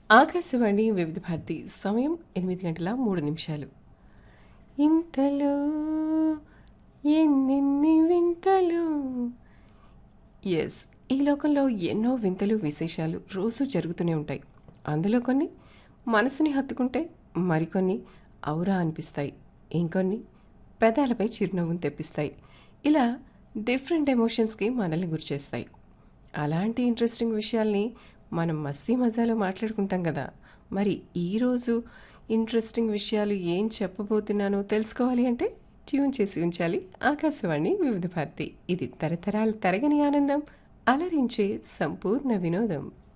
ఆకాశవాణి వివిధ భారతి సమయం ఎనిమిది గంటల మూడు నిమిషాలు ఇంతలో ఎన్నెన్ని వింతలు ఎస్ ఈ లోకంలో ఎన్నో వింతలు విశేషాలు రోజు జరుగుతూనే ఉంటాయి అందులో కొన్ని మనసుని హత్తుకుంటే మరికొన్ని ఔరా అనిపిస్తాయి ఇంకొన్ని పెదాలపై చిరునవ్వును తెప్పిస్తాయి ఇలా డిఫరెంట్ ఎమోషన్స్కి మనల్ని గురిచేస్తాయి అలాంటి ఇంట్రెస్టింగ్ విషయాల్ని మనం మస్తీ మజాలో మాట్లాడుకుంటాం కదా మరి ఈరోజు ఇంట్రెస్టింగ్ విషయాలు ఏం చెప్పబోతున్నానో తెలుసుకోవాలి అంటే ట్యూన్ చేసి ఉంచాలి ఆకాశవాణి వివిధ భారతి ఇది తరతరాలు తరగని ఆనందం అలరించే సంపూర్ణ వినోదం